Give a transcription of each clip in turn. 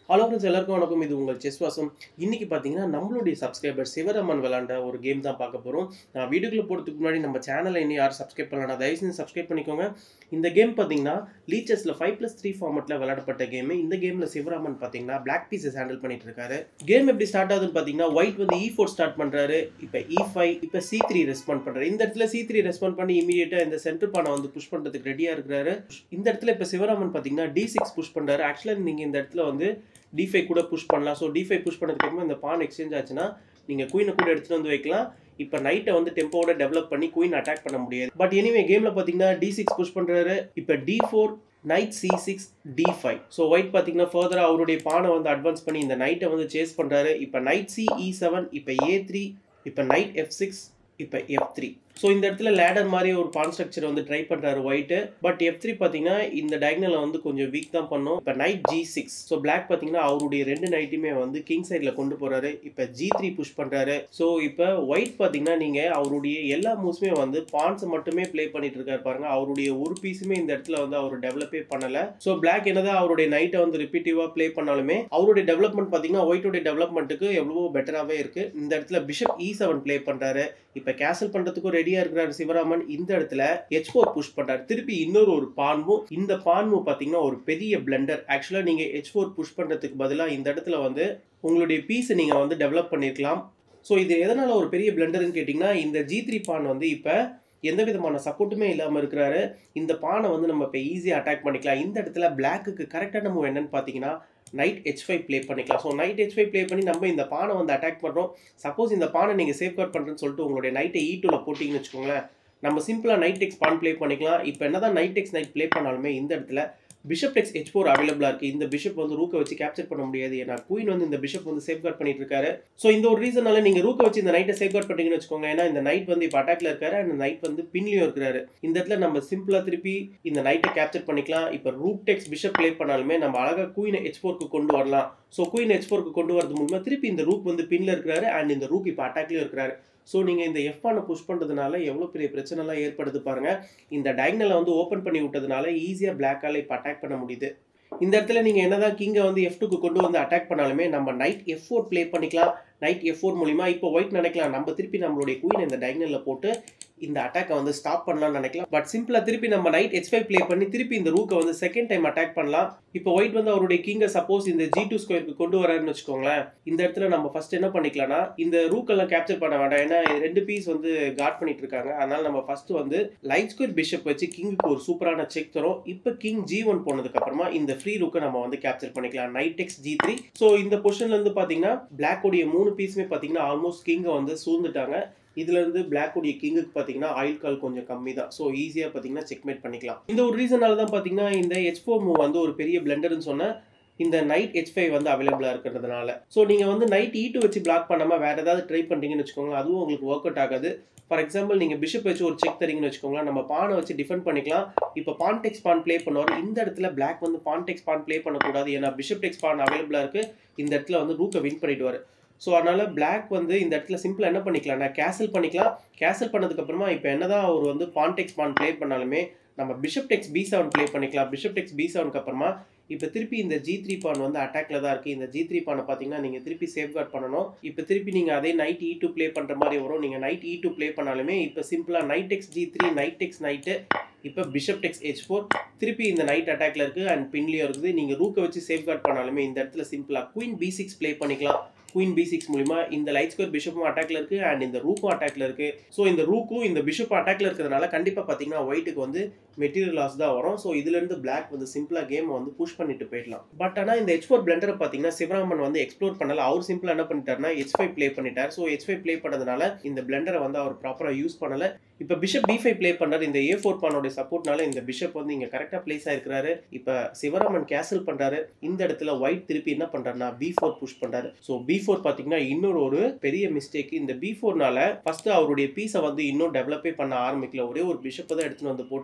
hello friends எல்லாருக்கும் வணக்கம் இது உங்கள் செஸ் வாசம் இன்னைக்கு பார்த்தீங்கன்னா நம்மளுடைய சப்ஸ்கிரைபர் சிவராமன் விளாண்ட ஒரு கேம் தான் பார்க்க போகிறோம் நான் வீடியோக்குள்ள போகிறதுக்கு முன்னாடி நம்ம சேனலை இன்னும் யாரும் சப்ஸ்கிரைப் பண்ணலாம் தயவு செஞ்சு சப்ஸ்கிரைப் பண்ணிக்கோங்க இந்த கேம் பார்த்தீங்கன்னா லீச்சஸில் ஃபைவ் ப்ளஸ் த்ரீ ஃபார்மெட்டில் விளையாடப்பட்ட கேம் இந்த கேமில் சிவராமன் பார்த்தீங்கன்னா பிளாக் பீசஸ் ஹேண்டில் பண்ணிட்டு இருக்காரு கேம் எப்படி ஸ்டார்ட் ஆகுதுன்னு பார்த்தீங்கன்னா ஒயிட் வந்து இ ஃபோர் ஸ்டார்ட் பண்ணுறாரு இப்போ இ ஃபைவ் இப்போ சி த்ரீ ரெஸ்பாண்ட் பண்ணுறாரு இந்த இடத்துல சி த்ரீ ரெஸ்பாண்ட் பண்ணி இமீடியட்டாக இந்த சென்டர் பானை வந்து புஷ் பண்ணுறதுக்கு ரெடியாக இருக்கிறாரு இந்த இடத்துல இப்போ சிவராமன் பார்த்தீங்கன்னா டி சிக்ஸ் புஷ் பண்ணுறாரு ஆக்சுவலாக நீங்கள் இந்த இடத்துல வந்து டிஃபை கூட புஷ் பண்ணலாம் ஸோ டிஃபை புஷ் பண்ணதுக்கு அப்புறமா இந்த பான் எக்ஸ்சேஞ்ச் ஆச்சுன்னா நீங்கள் குயினை கூட எடுத்துகிட்டு வந்து வைக்கலாம் இப்போ நைட்டை வந்து டெம்போவோட டெவலப் பண்ணி குயின் அட்டாக் பண்ண முடியாது பட் எனிவே கேமில் பார்த்தீங்கன்னா டி சிக்ஸ் புஷ் பண்ணுறாரு இப்போ D four knight C six D five so white பார்த்தீங்கன்னா ஃபர்தராக அவருடைய பானை வந்து அட்வான்ஸ் பண்ணி இந்த நைட்டை வந்து சேஸ் பண்ணுறாரு இப்போ நைட் சி இ செவன் இப்போ ஏ த்ரீ இப்போ நைட் எஃப் சிக்ஸ் இப்போ எஃப் த்ரீ ஸோ இந்த இடத்துல லேடர் மாதிரி ஒரு பான் ஸ்ட்ரக்சர் வந்து ட்ரை பண்ணுறாரு ஒயிட்டு பட் எஃப் த்ரீ பார்த்தீங்கன்னா இந்த டயக்னலை வந்து கொஞ்சம் வீக் தான் பண்ணும் இப்போ knight G six so black பார்த்தீங்கன்னா அவருடைய ரெண்டு நைட்டுமே வந்து கிங் சைடில் கொண்டு போகிறாரு இப்போ ஜி த்ரீ புஷ் பண்ணுறாரு ஸோ இப்போ ஒயிட் பார்த்தீங்கன்னா நீங்கள் அவருடைய எல்லா மூவ்ஸுமே வந்து பான்ஸை மட்டுமே ப்ளே பண்ணிட்டு இருக்காரு பாருங்க அவருடைய ஒரு பீஸுமே இந்த இடத்துல வந்து அவர் டெவலப்பே பண்ணலை ஸோ பிளாக் என்னதான் அவருடைய நைட்டை வந்து ரிப்பீட்டிவாக ப்ளே பண்ணாலுமே அவருடைய டெவலப்மெண்ட் பார்த்தீங்கன்னா ஒயிட்டோடைய டெவலப்மெண்ட்டுக்கு எவ்வளவோ பெட்டராகவே இருக்குது இந்த இடத்துல பிஷப் இ செவன் ப்ளே பண்ணுறாரு இப்போ கேசல் பண்ணுறதுக்கும் ரெடியாக இருக்கிறாரு சிவராமன் இந்த இடத்துல ஹெச் ஃபோர் புஷ் பண்ணுறாரு திருப்பி இன்னொரு ஒரு பான்மு இந்த பான்மு பார்த்தீங்கன்னா ஒரு பெரிய பிளண்டர் ஆக்சுவலாக நீங்கள் ஹெச் ஃபோர் புஷ் பண்ணுறதுக்கு பதிலாக இந்த இடத்துல வந்து உங்களுடைய பீஸை நீங்கள் வந்து டெவலப் பண்ணியிருக்கலாம் ஸோ இது எதனால் ஒரு பெரிய பிளண்டர்னு கேட்டிங்கன்னா இந்த ஜி த்ரீ பான் வந்து இப்போ எந்த விதமான சப்போர்ட்டுமே இல்லாமல் இருக்கிறாரு இந்த பானை வந்து நம்ம இப்போ ஈஸியாக அட்டாக் பண்ணிக்கலாம் இந்த இடத்துல பிளாக்குக்கு கரெக்டான மூவ் என்னன்னு பார்த்தீங்கன்னா நைட் ஹெச் ஃபைவ் ப்ளே பண்ணிக்கலாம் so knight H five play பண்ணி நம்ம இந்த பானை வந்து அட்டாக் பண்ணுறோம் சப்போஸ் இந்த பானை நீங்கள் சேஃப் கார்ட் பண்ணுறேன்னு சொல்லிட்டு உங்களுடைய நைட்டை ஈ டூவில் போட்டிங்கன்னு வச்சுக்கோங்களேன் நம்ம சிம்பிளாக நைட் டெக்ஸ் பான் ப்ளே பண்ணிக்கலாம் இப்போ என்ன தான் நைட் டெக்ஸ் நைட் ப்ளே பண்ணாலுமே இந்த இடத்துல பிஷப் டெக்ஸ் ஹெச் ஃபோர் அவைலபிளாக இருக்குது இந்த பிஷப் வந்து ரூக்கை வச்சு கேப்சர் பண்ண முடியாது ஏன்னா குயின் வந்து இந்த பிஷப் வந்து சேஃப் கார்ட் பண்ணிட்டு இருக்காரு ஸோ இந்த ஒரு ரீசனால நீங்கள் ரூக்கை வச்சு இந்த நைட்டை சேஃப் கார்ட் பண்ணிங்கன்னு வச்சுக்கோங்க ஏன்னா இந்த நைட் வந்து இப்போ அட்டாக்ல இருக்காரு அந்த நைட் வந்து பின்லையும் இருக்கிறாரு இந்த இடத்துல நம்ம சிம்பிளாக திருப்பி இந்த நைட்டை கேப்சர் பண்ணிக்கலாம் இப்போ ரூக் டெக்ஸ் பிஷப் ப்ளே பண்ணாலுமே நம்ம அழகாக குயின் ஹெச் ஃபோருக்கு கொண்டு வரலாம் ஸோ குயின் ஹெச் ஃபோருக்கு கொண்டு வரது மூலமாக திருப்பி இந்த ரூக் வந்து பின்ல இருக்கிறாரு அண்ட் இந்த ரூக் இப்போ அட்டாக்லேயும் இருக்கிறாரு ஸோ நீங்கள் இந்த எஃப் ஆனை புஷ் பண்ணுறதுனால எவ்வளோ பெரிய பிரச்சனைலாம் ஏற்படுது பாருங்கள் இந்த டயக்னலை வந்து ஓப்பன் பண்ணி விட்டதுனால ஈஸியாக பிளாக்கால் இப்போ அட்டாக் பண்ண முடியுது இந்த இடத்துல நீங்கள் என்னதான் கிங்கை வந்து எஃப் டூக்கு கொண்டு வந்து அட்டாக் பண்ணாலுமே நம்ம நைட் எஃப் ஃபோர் ப்ளே பண்ணிக்கலாம் நைட் எஃப் ஃபோர் மூலிமா இப்போ ஒயிட் நினைக்கலாம் நம்ம திருப்பி நம்மளுடைய குயின் இந்த டயக்னலில் போட்டு இந்த அட்டாக்கை வந்து ஸ்டாப் பண்ணலாம்னு நினைக்கலாம் பட் சிம்பிளாக திருப்பி நம்ம நைட் ஹெச் ஃபைவ் ப்ளே பண்ணி திருப்பி இந்த ரூக்கை வந்து செகண்ட் டைம் அட்டாக் பண்ணலாம் இப்போ ஒயிட் வந்து அவருடைய கிங்கை சப்போஸ் இந்த ஜி டூ ஸ்கொயருக்கு கொண்டு வராருன்னு வச்சுக்கோங்களேன் இந்த இடத்துல நம்ம ஃபர்ஸ்ட் என்ன பண்ணிக்கலாம்னா இந்த ரூக்கெல்லாம் கேப்சர் பண்ண வேண்டாம் ஏன்னா ரெண்டு பீஸ் வந்து கார்ட் பண்ணிட்டு இருக்காங்க அதனால நம்ம ஃபர்ஸ்ட் வந்து லைட் ஸ்கொயர் பிஷப் வச்சு கிங்குக்கு ஒரு சூப்பரான செக் தரும் இப்போ கிங் ஜி ஒன் போனதுக்கு அப்புறமா இந்த ஃப்ரீ ரூக்கை நம்ம வந்து கேப்சர் பண்ணிக்கலாம் knight X G three so இந்த பொசிஷன்ல இருந்து பார்த்தீங்கன்னா பிளாக்கோடைய மூணு பீஸுமே பார்த்தீங்கன்னா ஆல்மோஸ்ட் கிங்கை வந்து சூழ்ந்துட்டாங்க இதுல இருந்து பிளாக்குடைய கிங்குக்கு பார்த்தீங்கன்னா ஆயில் கால் கொஞ்சம் கம்மி தான் ஸோ ஈஸியாக பார்த்தீங்கன்னா செக்மேட் பண்ணிக்கலாம் இந்த ஒரு ரீசனால தான் பார்த்தீங்கன்னா இந்த ஹெச் ஃபோர் மூவ் வந்து ஒரு பெரிய பிளண்டர்னு சொன்ன இந்த நைட் ஹெச் ஃபைவ் வந்து அவைலபிளாக இருக்கிறதுனால ஸோ நீங்கள் வந்து நைட் ஈ டூ வச்சு பிளாக் பண்ணாமல் வேறு ஏதாவது ட்ரை பண்ணுறீங்கன்னு வச்சுக்கோங்களேன் அதுவும் உங்களுக்கு ஒர்க் அவுட் ஆகாது ஃபார் எக்ஸாம்பிள் நீங்கள் பிஷப் வச்சு ஒரு செக் தரீங்கன்னு வச்சுக்கோங்களேன் நம்ம பானை வச்சு டிஃபெண்ட் பண்ணிக்கலாம் இப்போ பான் டெக்ஸ் பான் ப்ளே பண்ணுவார் இந்த இடத்துல பிளாக் வந்து பான் டெக்ஸ் பான் ப்ளே பண்ணக்கூடாது ஏன்னா பிஷப் டெக்ஸ் பான் அவைலபிளாக இருக்குது இந்த இடத்துல வந்து ரூக்கை வின் பண்ணிடுவார் ஸோ அதனால் பிளாக் வந்து இந்த இடத்துல சிம்பிளாக என்ன பண்ணிக்கலாம்னா கேசல் பண்ணிக்கலாம் கேசல் பண்ணதுக்கப்புறமா இப்போ என்னதான் அவர் வந்து பான்டெக்ஸ் பான் ப்ளே பண்ணாலுமே நம்ம bishop takes B seven play பண்ணிக்கலாம் பிஷப் டெக்ஸ் பி செவனுக்கு அப்புறமா இப்போ திருப்பி இந்த ஜி த்ரீ பான் வந்து அட்டாக்ல தான் இருக்குது இந்த ஜி த்ரீ பானை பார்த்தீங்கன்னா நீங்கள் திருப்பி சேஃப் கார்ட் பண்ணணும் இப்போ திருப்பி நீங்கள் அதே நைட் இ டூ ப்ளே பண்ணுற மாதிரி வரும் நீங்கள் நைட் இ டூ ப்ளே பண்ணாலுமே இப்போ சிம்பிளாக knight X G three knight X knight இப்போ பிஷப் டெக்ஸ் ஹெச் ஃபோர் திருப்பி இந்த நைட் அட்டாக்ல இருக்குது அண்ட் பின்லேயும் இருக்குது நீங்கள் ரூக்கை வச்சு சேஃப் கார்ட் பண்ணாலுமே இந்த இடத்துல சிம்பிளாக குயின் பி சிக்ஸ் ப்ளே பண்ணிக்கலாம் குயின் பி சிக்ஸ் மூலிமா இந்த லைட் ஸ்கொயர் பிஷப்பும் அட்டாக்ல இருக்கு அண்ட் இந்த ரூக்கும் அட்டாக்ல இருக்கு ஸோ இந்த ரூக்கும் இந்த பிஷப் அட்டாக்ல இருக்கிறதுனால கண்டிப்பாக பார்த்தீங்கன்னா ஒயிட்டுக்கு வந்து மெட்டீரியல் லாஸ் தான் வரும் ஸோ இதுலேருந்து பிளாக் வந்து சிம்பிளாக கேம் வந்து புஷ் பண்ணிட்டு போயிடலாம் பட் ஆனால் இந்த ஹெச் ஃபோர் பிளண்டரை பார்த்தீங்கன்னா சிவராமன் வந்து எக்ஸ்ப்ளோர் பண்ணல அவர் சிம்பிளாக என்ன பண்ணிட்டாருன்னா ஹெச் ஃபைவ் ப்ளே பண்ணிட்டார் ஸோ ஹெச் ஃபைவ் ப்ளே பண்ணதுனால இந்த பிளண்டரை வந்து அவர் ப்ராப்பராக யூஸ் பண்ணல இப்போ பிஷப் பி ஃபைவ் ப்ளே பண்ணுறாரு இந்த ஏ ஃபோர் பானோட சப்போர்ட்னால இந்த பிஷப் வந்து இங்கே கரெக்டாக பிளேஸ் ஆயிருக்கிறாரு இப்போ சிவராமன் கேசல் பண்ணுறாரு இந்த இடத்துல ஒயிட் திருப்பி என்ன பண்ணுறாருன்னா பி ஃபோர் புஷ் பண்ணுறாரு ஸோ பி ஃபோர் பார்த்தீங்கன்னா இன்னொரு ஒரு பெரிய மிஸ்டேக் இந்த பி ஃபோர்னால ஃபர்ஸ்ட் அவருடைய பீஸை வந்து இன்னும் டெவலப்பே பண்ண ஆரம்பிக்கல ஒரே ஒரு பிஷப்பை தான் எடுத்துன்னு வந்து போட்டிருக்கிறாரு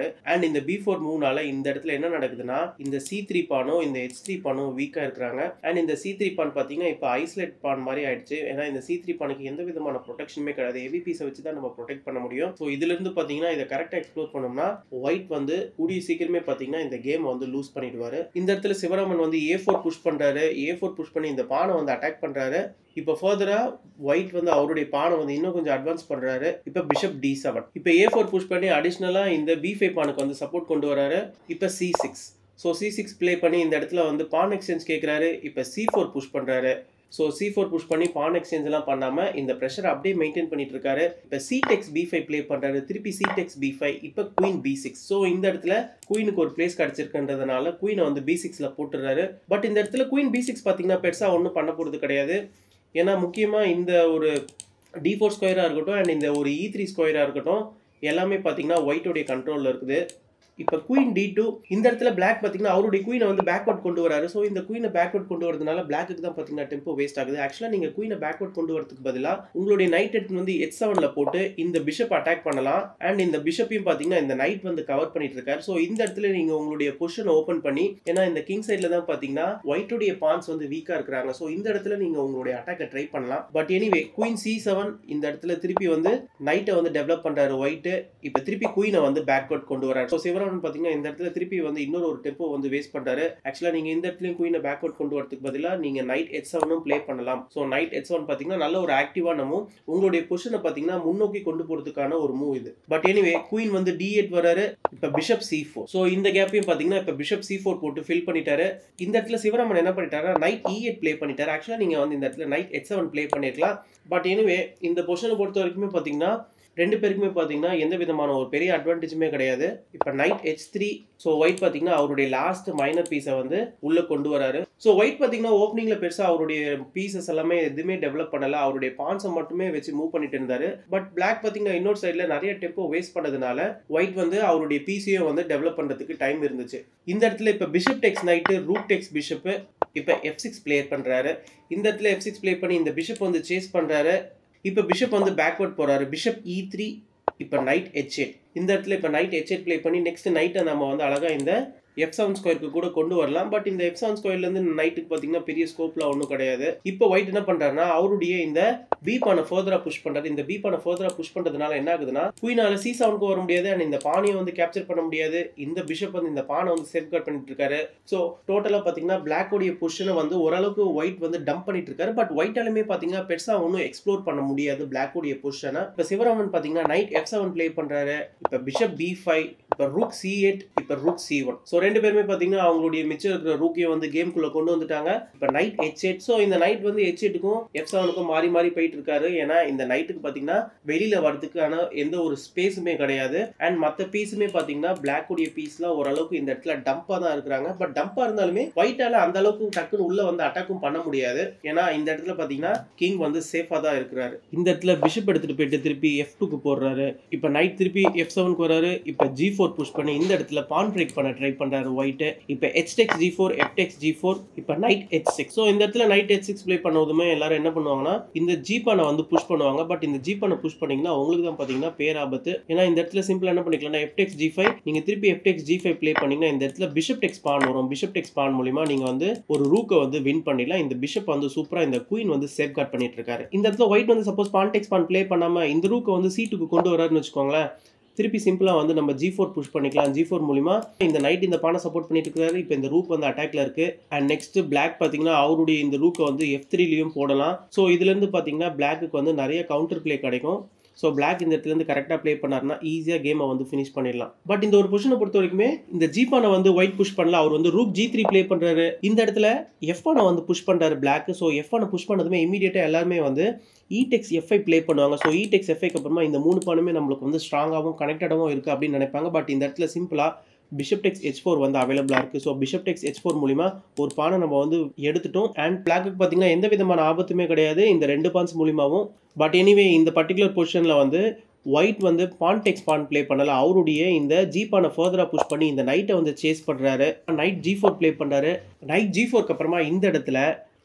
இருக்காரு அண்ட் இந்த பி ஃபோர் மூவ்னால இந்த இடத்துல என்ன நடக்குதுன்னா இந்த சி த்ரீ பானும் இந்த ஹெச் த்ரீ பானும் வீக்கா இருக்கிறாங்க அண்ட் இந்த சி த்ரீ பான் பார்த்தீங்கன்னா இப்போ ஐசோலேட் பான் மாதிரி ஆயிடுச்சு ஏன்னா இந்த சி த்ரீ பானுக்கு எந்த விதமான ப்ரொடெக்ஷனுமே கிடையாது ஹெவி பீஸை வச்சு தான் நம்ம ப்ரொடெக்ட் பண்ண முடியும் ஸோ இதுல இருந்து பார்த்தீங்கன்னா இதை கரெக்டாக எக்ஸ்ப்ளோர் பண்ணோம்னா ஒயிட் வந்து கூடிய சீக்கிரமே பார்த்தீங்கன்னா இந்த கேம் வந்து லூஸ் பண்ணிடுவாரு இந்த இடத்துல சிவராமன் வந்து ஏ ஃபோர் புஷ் பண்றாரு ஏ ஃபோர் புஷ் பண்ணி இந்த பானை வந்து அட்டாக் பண்றாரு இப்போ ஃபர்தரா ஒயிட் வந்து அவருடைய பானை வந்து இன்னும் கொஞ்சம் அட்வான்ஸ் பண்றாரு இப்போ பிஷப் டி செவன் இப்போ ஏ ஃபோர் புஷ் பண்ணி அடிஷ்னலா இந்த பி ஃபைவ் பானுக்கு வந்து சப்போர்ட் கொண்டு வராரு இப்போ C six so C six play பண்ணி இந்த இடத்துல வந்து பான் எக்ஸ்சேஞ்ச் கேட்குறாரு இப்போ சி ஃபோர் புஷ் பண்ணுறாரு ஸோ சி ஃபோர் புஷ் பண்ணி பான் எக்ஸ்சேஞ்ச் எல்லாம் பண்ணாமல் இந்த ப்ரெஷர் அப்படியே மெயின்டைன் பண்ணிட்டு இருக்காரு இப்போ C takes B five play பண்ணுறாரு திருப்பி சி டெக்ஸ் பி ஃபைவ் இப்போ குயின் பி சிக்ஸ் ஸோ இந்த இடத்துல குயினுக்கு ஒரு பிளேஸ் கிடச்சிருக்குன்றதுனால குயினை வந்து பி சிக்ஸில் போட்டுறாரு பட் இந்த இடத்துல குயின் பி சிக்ஸ் பார்த்தீங்கன்னா பெருசாக ஒன்றும் பண்ண போகிறது கிடையாது ஏன்னா முக்கியமாக இந்த ஒரு டி ஃபோர் ஸ்கொயராக இருக்கட்டும் அண்ட் இந்த ஒரு இ த்ரீ ஸ்கொயராக இருக்கட்டும் எல்லாமே பார்த்தீங்கன்னா ஒயிட்டோடைய கண்ட்ரோலில் இருக்குது இப்போ குயின் டி டூ இந்த இடத்துல பிளாக் பார்த்தீங்கன்னா அவருடைய குயினை வந்து பேக்வர்ட் கொண்டு வராரு ஸோ இந்த குயினை பேக்வர்ட் கொண்டு வரதுனால பிளாக்கு தான் பார்த்தீங்கன்னா டெம்போ வேஸ்ட் ஆகுது ஆக்சுவலாக நீங்கள் குயினை பேக்வர்ட் கொண்டு வரதுக்கு பதிலாக உங்களுடைய நைட் எடுத்து வந்து எச் செவனில் போட்டு இந்த பிஷப் அட்டாக் பண்ணலாம் அண்ட் இந்த பிஷப்பையும் பார்த்தீங்கன்னா இந்த நைட் வந்து கவர் பண்ணிட்டு இருக்காரு ஸோ இந்த இடத்துல நீங்கள் உங்களுடைய பொசிஷனை ஓப்பன் பண்ணி ஏன்னா இந்த கிங் சைடில் தான் பார்த்தீங்கன்னா ஒயிட்டுடைய பான்ஸ் வந்து வீக்காக இருக்கிறாங்க ஸோ இந்த இடத்துல நீங்கள் உங்களுடைய அட்டாக்கை ட்ரை பண்ணலாம் but anyway queen C seven இந்த இடத்துல திருப்பி வந்து நைட்டை வந்து டெவலப் பண்ணுறாரு ஒயிட்டு இப்போ திருப்பி குயினை வந்து பேக்வர்ட் கொண்டு வராரு ஸோ சிவராமன் பார்த்தீங்கன்னா இந்த இடத்துல திருப்பி வந்து இன்னொரு ஒரு டெம்போ வந்து வேஸ்ட் பண்ணுறாரு ஆக்சுவலாக நீங்கள் இந்த இடத்துலையும் குயினை பேக்வர்ட் கொண்டு வரதுக்கு பதிலாக நீங்கள் நைட் எச் செவனும் ப்ளே பண்ணலாம் ஸோ நைட் எச் செவன் பார்த்தீங்கன்னா நல்ல ஒரு ஆக்டிவான மூவ் உங்களுடைய பொசிஷனை பார்த்தீங்கன்னா முன்னோக்கி கொண்டு போகிறதுக்கான ஒரு மூவ் இது பட் எனிவே குயின் வந்து டி எட் வராரு இப்போ பிஷப் சி ஃபோர் ஸோ இந்த கேப்பையும் பார்த்தீங்கன்னா இப்போ பிஷப் சி ஃபோர் போட்டு ஃபில் பண்ணிட்டாரு இந்த இடத்துல சிவராமன் என்ன பண்ணிட்டாரு நைட் இ எட் ப்ளே பண்ணிட்டாரு ஆக்சுவலாக நீங்கள் வந்து இந்த இடத்துல நைட் எச் செவன் ப்ளே பண்ணிருக்கலாம் பட் எனிவே இந்த பொசிஷனை பொறுத்த வரைக்குமே பார்த்தீங்கன்னா ரெண்டு பேருக்குமே பார்த்தீங்கன்னா எந்த விதமான ஒரு பெரிய அட்வான்டேஜுமே கிடையாது இப்போ knight H three so white பார்த்தீங்கன்னா அவருடைய லாஸ்ட் மைனர் பீஸை வந்து உள்ளே கொண்டு வராரு ஸோ ஒயிட் பார்த்தீங்கன்னா ஓப்பனிங்கில் பெருசாக அவருடைய பீசஸ் எல்லாமே எதுவுமே டெவலப் பண்ணல அவருடைய பான்ஸை மட்டுமே வச்சு மூவ் பண்ணிட்டு இருந்தாரு பட் பிளாக் பார்த்தீங்கன்னா இன்னொரு சைடில் நிறைய டெப்போ வேஸ்ட் பண்ணதுனால ஒயிட் வந்து அவருடைய பீஸையும் வந்து டெவலப் பண்ணுறதுக்கு டைம் இருந்துச்சு இந்த இடத்துல இப்போ bishop takes knight rook takes bishop இப்போ எஃப் சிக்ஸ் பிளே பண்ணுறாரு இந்த இடத்துல எஃப் சிக்ஸ் ப்ளே பண்ணி இந்த பிஷப் வந்து சேஸ் பண்ணுறாரு இப்போ பிஷப் வந்து பேக்வர்ட் போறாரு பிஷப் இ த்ரீ இப்போ நைட் ஹெச் எயிட் இந்த இடத்துல இப்போ நைட் ஹெச் எயிட் ப்ளே பண்ணி நெக்ஸ்ட் நைட்டை நம்ம வந்து அழகாக இந்த எஃப் செவன் ஸ்கொயருக்கு கூட கொண்டு வரலாம் பட் இந்த எஃப் செவன் ஸ்கொயர்லேருந்து நைட்டுக்கு பார்த்தீங்கன்னா பெரிய ஸ்கோப்லாம் ஒன்றும் கிடையாது இப்போ ஒயிட் என்ன பண்ணுறாருன்னா அவருடைய இந்த பி பானை ஃபர்தராக புஷ் பண்ணுறாரு இந்த பி பானை ஃபர்தராக புஷ் பண்ணுறதுனால என்ன ஆகுதுன்னா குயினால சி செவனுக்கு வர முடியாது அண்ட் இந்த பானையை வந்து கேப்சர் பண்ண முடியாது இந்த பிஷப் வந்து இந்த பானை வந்து சேஃப் கார்ட் பண்ணிட்டு இருக்காரு ஸோ டோட்டலாக பார்த்தீங்கன்னா பிளாக்கோடைய பொசிஷனை வந்து ஓரளவுக்கு ஒயிட் வந்து டம்ப் பண்ணிட்டு இருக்காரு பட் ஒயிட்டாலுமே பார்த்தீங்கன்னா பெருசாக ஒன்றும் எக்ஸ்ப்ளோர் பண்ண முடியாது பிளாக்கோடைய பொசிஷனை இப்போ சிவராமன் பார்த்தீங்கன்னா நைட் எஃப் செவன் ப்ளே பண்ணுறாரு இப்போ பிஷப் பி ஃபைவ் இப்போ ரூக் சி எயிட் இப்போ ரூக் சி ஒன் ஸோ ரெண்டு பேருமே பார்த்தீங்கன்னா அவங்களுடைய மிச்சம் இருக்கிற ரூக்கியை வந்து கேம்குள்ளே கொண்டு வந்துட்டாங்க இப்போ நைட் ஹெச் எயிட் ஸோ இந்த நைட் வந்து ஹெச் எட்டுக்கும் எஃப் செவனுக்கும் மாறி மாறி போயிட்டு இருக்காரு ஏன்னா இந்த நைட்டுக்கு பார்த்தீங்கன்னா வெளியில் வரதுக்கான எந்த ஒரு ஸ்பேஸுமே கிடையாது அண்ட் மற்ற பீஸுமே பார்த்தீங்கன்னா பிளாக் உடைய பீஸ்லாம் ஓரளவுக்கு இந்த இடத்துல டம்பாக தான் இருக்கிறாங்க பட் டம்பாக இருந்தாலுமே ஒயிட்டால அந்த அளவுக்கு டக்குன்னு உள்ள வந்து அட்டாக்கும் பண்ண முடியாது ஏன்னா இந்த இடத்துல பார்த்தீங்கன்னா கிங் வந்து சேஃபாக தான் இருக்கிறாரு இந்த இடத்துல பிஷப் எடுத்துட்டு போயிட்டு திருப்பி எஃப் டூக்கு போடுறாரு இப்போ நைட் திருப்பி எஃப் செவனுக்கு வராரு இப்போ ஜி ஃபோர் புஷ் பண்ணி இந்த இடத்துல பான் பிரேக் பண்ண ட்ரை பண்றாரு ஒயிட் இப்போ H takes G four F takes G four இப்போ நைட் ஹெச் சிக்ஸ் ஸோ இந்த இடத்துல நைட் ஹெச் சிக்ஸ் ப்ளே பண்ணதுமே எல்லாரும் என்ன பண்ணுவாங்கன்னா இந்த ஜி பானை வந்து புஷ் பண்ணுவாங்க பட் இந்த ஜி பானை புஷ் பண்ணீங்கன்னா உங்களுக்கு தான் பார்த்தீங்கன்னா பேராபத்து ஏன்னா இந்த இடத்துல சிம்பிளா என்ன பண்ணிக்கலாம்னா எஃப் டெக்ஸ் ஜி ஃபைவ் நீங்க திருப்பி F takes G five play பண்ணீங்கன்னா இந்த இடத்துல பிஷப் டெக்ஸ் பான் வரும் பிஷப் டெக்ஸ் பான் மூலியமா நீங்க வந்து ஒரு ரூக்கை வந்து வின் பண்ணிடலாம் இந்த பிஷப் வந்து சூப்பரா இந்த குயின் வந்து சேஃப் கார்ட் பண்ணிட்டு இருக்காரு இந்த இடத்துல ஒயிட் வந்து சப்போஸ் பான் டெக்ஸ் பான் ப்ளே பண்ணாம இந்த ரூக்கை வந்து சீட்டுக்கு கொண்டு வராருன்னு வச்சுக்கோங்களேன் திருப்பி சிம்பிளாக வந்து நம்ம ஜி ஃபோர் புஷ் பண்ணிக்கலாம் ஜி ஃபோர் மூலிமா இந்த நைட் இந்த பானை சப்போர்ட் பண்ணிட்டு இருக்காரு இப்போ இந்த ரூக் வந்து அட்டாக்ல இருக்கு அண்ட் நெக்ஸ்ட் பிளாக் பார்த்தீங்கன்னா அவருடைய இந்த ரூக்கை வந்து எஃப் த்ரீலையும் போடலாம் ஸோ இதுலேருந்து பார்த்தீங்கன்னா பிளாக்கு வந்து நிறைய கவுண்டர் பிளே கிடைக்கும் ஸோ பிளாக் இந்த இடத்துல இருந்து கரெக்டாக ப்ளே பண்ணாருன்னா ஈஸியாக கேமை வந்து ஃபினிஷ் பண்ணிடலாம் பட் இந்த ஒரு பொசிஷனை பொறுத்த வரைக்குமே இந்த ஜி பானை வந்து ஒயிட் புஷ் பண்ணல அவர் வந்து ரூக் ஜி த்ரீ ப்ளே பண்ணுறாரு இந்த இடத்துல எஃப் பானை வந்து புஷ் பண்ணுறாரு பிளாக் ஸோ எஃப் பானை புஷ் பண்ணதுமே இமீடியட்டாக எல்லாருமே வந்து இடெக்ஸ் எஃப்ஐ ப்ளே பண்ணுவாங்க ஸோ இடெக்ஸ் எஃப்ஐக்கு அப்புறமா இந்த மூணு பானுமே நம்மளுக்கு வந்து ஸ்ட்ராங்காகவும் கனெக்டடாகவும் இருக்குது அப்படின்னு நினைப்பாங்க பட் இந்த இடத்துல சிம்பிளாக பிஷப் டெக்ஸ் ஹெச் ஃபோர் வந்து அவைலபிளாக இருக்குது so bishop takes H four மூலிமா ஒரு பானை நம்ம வந்து எடுத்துட்டோம் அண்ட் பிளாக்கு பார்த்தீங்கன்னா எந்த விதமான ஆபத்துமே கிடையாது இந்த ரெண்டு பான்ஸ் மூலிமாவும் பட் எனிவே இந்த பர்டிகுலர் பொசிஷனில் வந்து ஒயிட் வந்து பான் டெக்ஸ் பான் ப்ளே பண்ணல அவருடைய இந்த ஜி பானை ஃபர்தராக புஷ் பண்ணி இந்த நைட்டை வந்து சேஸ் பண்ணுறாரு நைட் ஜி ஃபோர் ப்ளே பண்ணுறாரு நைட் ஜி ஃபோருக்கு அப்புறமா இந்த இடத்துல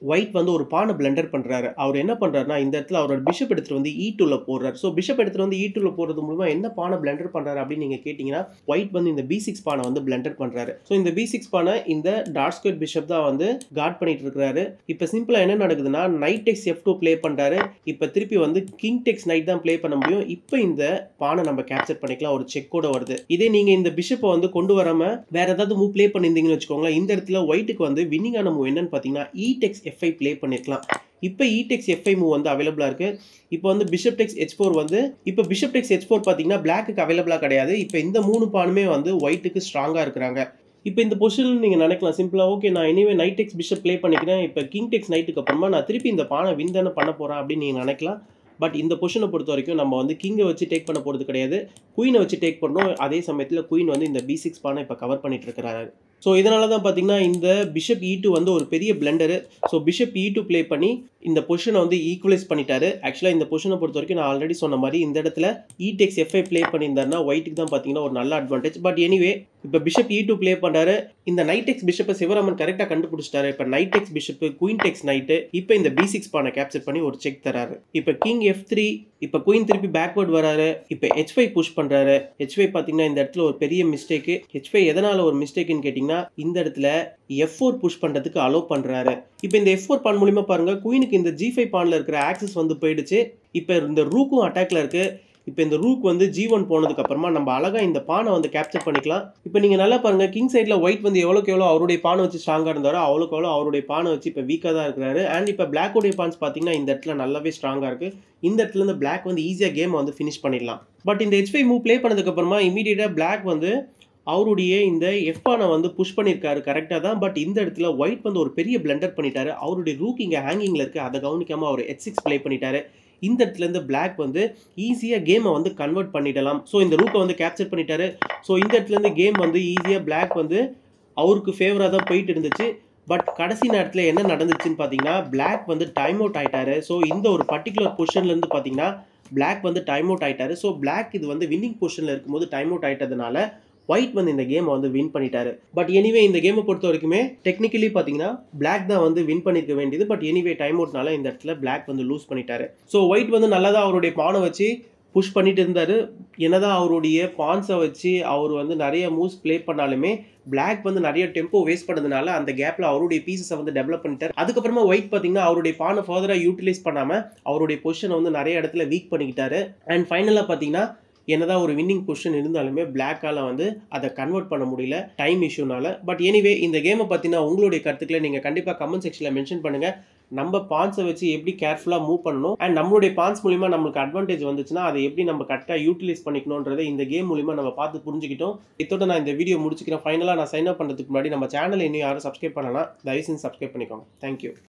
ஒயிட் வந்து ஒரு பானை பிளெண்டர் பண்ணுறாரு அவர் என்ன பண்ணுறாருனா இந்த இடத்துல அவரோட பிஷப் எடுத்துகிட்டு வந்து ஈ டூவில் போடுறாரு ஸோ பிஷப் எடுத்துகிட்டு வந்து ஈ டூவில் போடுறது மூலமா என்ன பானை பிளெண்டர் பண்ணுறாரு அப்படின்னு நீங்கள் கேட்டிங்கன்னா ஒயிட் வந்து இந்த பி சிக்ஸ் பானை வந்து பிளெண்டர் பண்ணுறாரு ஸோ இந்த பி சிக்ஸ் பானை இந்த டார்க் ஸ்கொயர் பிஷப் தான் வந்து கார்ட் பண்ணிட்டு இருக்காரு இப்போ சிம்பிளாக என்ன நடக்குதுன்னா knight takes F two play பண்ணுறாரு இப்போ திருப்பி வந்து கிங் டெக்ஸ் நைட் தான் ப்ளே பண்ண முடியும் இப்போ இந்த பானை நம்ம கேப்சர் பண்ணிக்கலாம் ஒரு செக்கோட வருது இதே நீங்கள் இந்த பிஷப்பை வந்து கொண்டு வராமல் வேற ஏதாவது மூவ் ப்ளே பண்ணியிருந்தீங்கன்னு வச்சுக்கோங்களேன் இந்த இடத்துல ஒயிட்டுக்கு வந்து வின்னிங்கான மூவ் என்னன்னு பார்த்தீங்கன்னா இ டெக்ஸ் எஃப்ஐ ப்ளே பண்ணியிருக்கலாம் இப்போ இடெக்ஸ் எஃப்ஐ மூவ் வந்து அவைலபிளாக இருக்குது இப்போ வந்து பிஷப் டெக்ஸ் ஹெச் ஃபோர் வந்து இப்போ பிஷப் டெக்ஸ் ஹெச் ஃபோர் பார்த்தீங்கன்னா பிளாக்கு அவைலபிளாக கிடையாது இப்போ இந்த மூணு பானுமே வந்து ஒயிட்டுக்கு ஸ்ட்ராங்காக இருக்கிறாங்க இப்போ இந்த பொசிஷன் நீங்கள் நினைக்கலாம் சிம்பிளாக ஓகே நான் anyway knight takes bishop play பண்ணிக்கிறேன் இப்போ கிங் டெக்ஸ் நைட்டுக்கு அப்புறமா நான் திருப்பி இந்த பானை வின் தானே பண்ண போகிறேன் அப்படின்னு நீங்கள் நினைக்கலாம் பட் இந்த பொசிஷனை பொறுத்த வரைக்கும் நம்ம வந்து கிங்கை வச்சு டேக் பண்ண போகிறது கிடையாது குயினை வச்சு டேக் பண்ணோம் அதே சமயத்தில் குயின் வந்து இந்த பி சிக்ஸ் பானை இப்போ கவர் பண்ணிட்டு இருக்கிறாரு ஸோ இதனால தான் பார்த்தீங்கன்னா இந்த பிஷப் இ டூ வந்து ஒரு பெரிய blunder so bishop E two play பண்ணி இந்த பொசிஷனை வந்து ஈக்குவலைஸ் பண்ணிட்டாரு ஆக்சுவலாக இந்த பொசிஷனை பொறுத்த வரைக்கும் நான் ஆல்ரெடி சொன்ன மாதிரி இந்த இடத்துல இ டெக்ஸ் எஃப்ஐ ப்ளே பண்ணியிருந்தாருன்னா ஒயிட்டுக்கு தான் பார்த்தீங்கன்னா ஒரு நல்ல அட்வான்டேஜ் பட் எனிவே இப்போ பிஷப் இ டூ ப்ளே பண்ணுறாரு இந்த நைட் டெக்ஸ் பிஷப்பை சிவராமன் கரெக்டாக கண்டுபிடிச்சிட்டாரு இப்போ knight takes bishop queen takes knight இப்போ இந்த பி சிக்ஸ் பானை கேப்சர் பண்ணி ஒரு செக் தராரு இப்போ கிங் எஃப் த்ரீ இப்போ குயின் திருப்பி பேக்வர்ட் வராரு இப்போ ஹெச் ஃபைவ் புஷ் பண்ணுறாரு ஹெச் ஃபைவ் பார்த்தீங்கன்னா இந்த இடத்துல ஒரு பெரிய மிஸ்டேக்கு ஹெச் ஃபைவ் எதனால் ஒரு மிஸ்டேக்குன்னு கேட்டிங்கன்னா இந்த இடத்துல எஃப் ஃபோர் புஷ் பண்ணுறதுக்கு அலோவ் பண்ணுறாரு இப்போ இந்த எஃப் ஃபோர் பான் மூலிமா பாருங்கள் குயினுக்கு இந்த ஜி ஃபைவ் பானில் இருக்கிற ஆக்சஸ் வந்து போயிடுச்சு இப்போ இந்த ரூக்கும் அட்டாக்ல இருக்குது இப்போ இந்த ரூக் வந்து ஜி ஒன் போனதுக்கு அப்புறமா நம்ம அழகாக இந்த பானை வந்து கேப்சர் பண்ணிக்கலாம் இப்போ நீங்கள் நல்லா பாருங்க கிங் சைடில் ஒயிட் வந்து எவ்வளோக்கு எவ்வளோ அவருடைய பானை வச்சு ஸ்ட்ராங்காக இருந்தாரோ அவ்வளோக்கு எவ்வளோ அவருடைய பானை வச்சு இப்போ வீக்காக தான் இருக்கிறாரு அண்ட் இப்போ பிளாக்கோடைய பான்ஸ் பார்த்தீங்கன்னா இந்த இடத்துல நல்லாவே ஸ்ட்ராங்காக இருக்குது இந்த இடத்துல இருந்து பிளாக் வந்து ஈஸியாக கேமை வந்து ஃபினிஷ் பண்ணிடலாம் பட் இந்த ஹெச் ஃபைவ் மூவ் ப்ளே பண்ணதுக்கப்புறமா இமீடியட்டாக பிளாக் வந்து அவருடைய இந்த எஃப்பானை வந்து புஷ் பண்ணியிருக்காரு கரெக்டாக தான் பட் இந்த இடத்துல ஒயிட் வந்து ஒரு பெரிய பிளண்டர் பண்ணிட்டாரு அவருடைய ரூக் இங்கே ஹேங்கிங்கில் இருக்குது அதை கவனிக்காமல் அவர் ஹெச் சிக்ஸ் ப்ளே பண்ணிட்டாரு இந்த இடத்துல இருந்து பிளாக் வந்து ஈஸியாக கேமை வந்து கன்வெர்ட் பண்ணிடலாம் ஸோ இந்த ரூக்கை வந்து கேப்சர் பண்ணிட்டாரு ஸோ இந்த இடத்துல இருந்து கேம் வந்து ஈஸியாக பிளாக் வந்து அவருக்கு ஃபேவராக தான் போயிட்டு இருந்துச்சு பட் கடைசி நேரத்தில் என்ன நடந்துச்சுன்னு பார்த்தீங்கன்னா பிளாக் வந்து டைம் அவுட் ஆயிட்டாரு ஸோ இந்த ஒரு பர்டிகுலர் பொசிஷன்லேருந்து பார்த்தீங்கன்னா பிளாக் வந்து டைம் அவுட் ஆயிட்டாரு ஸோ பிளாக் இது வந்து வின்னிங் பொசிஷனில் இருக்கும்போது டைம் அவுட் ஆயிட்டதுனால ஒயிட் வந்து இந்த கேமை வந்து வின் பண்ணிட்டாரு பட் எனிவே இந்த கேமை பொறுத்த வரைக்குமே டெக்னிக்கலி பார்த்தீங்கன்னா பிளாக் தான் வந்து வின் பண்ணிருக்க வேண்டியது பட் எனிவே டைம் அவுட்னால இந்த இடத்துல பிளாக் வந்து லூஸ் பண்ணிட்டாரு ஸோ ஒயிட் வந்து நல்லா தான் அவருடைய பானை வச்சு புஷ் பண்ணிட்டு இருந்தாரு என்னதான் அவருடைய பான்ஸை வச்சு அவர் வந்து நிறைய மூவ்ஸ் ப்ளே பண்ணாலுமே பிளாக் வந்து நிறைய டெம்போ வேஸ்ட் பண்ணதுனால அந்த கேப்ல அவருடைய பீசஸை வந்து டெவலப் பண்ணிட்டார் அதுக்கப்புறமா ஒயிட் பார்த்தீங்கன்னா அவருடைய பானை ஃபர்தராக யூட்டிலைஸ் பண்ணாமல் அவருடைய பொசிஷனை வந்து நிறைய இடத்துல வீக் பண்ணிக்கிட்டாரு அண்ட் ஃபைனலாக பார்த்தீங்கன்னா என்னதான் ஒரு வின்னிங் பொசிஷன் இருந்தாலுமே பிளாக்கால வந்து அதை கன்வெர்ட் பண்ண முடியல டைம் இஷ்யூனால பட் எனிவே இந்த கேமை பற்றின உங்களுடைய கருத்துக்களை நீங்கள் கண்டிப்பாக கமெண்ட் செக்ஷனில் மென்ஷன் பண்ணுங்கள் நம்ம பான்ஸை வச்சு எப்படி கேர்ஃபுல்லாக மூவ் பண்ணணும் அண்ட் நம்மளுடைய பான்ஸ் மூலிமா நம்மளுக்கு அட்வான்டேஜ் வந்துச்சுன்னா அதை எப்படி நம்ம கரெக்டாக யூட்டிலைஸ் பண்ணிக்கணுன்றதை இந்த கேம் மூலிமா நம்ம பார்த்து புரிஞ்சுக்கிட்டோம் இதோட நான் இந்த வீடியோ முடிச்சுக்கிறேன் ஃபைனலாக நான் சைன் அப் பண்ணுறதுக்கு முன்னாடி நம்ம சேனல் இன்னும் யாரும் சப்ஸ்கிரைப் பண்ணலாம் தயவு செஞ்சு சப்ஸ்கிரைப் பண்ணிக்கோங்க தேங்க்யூ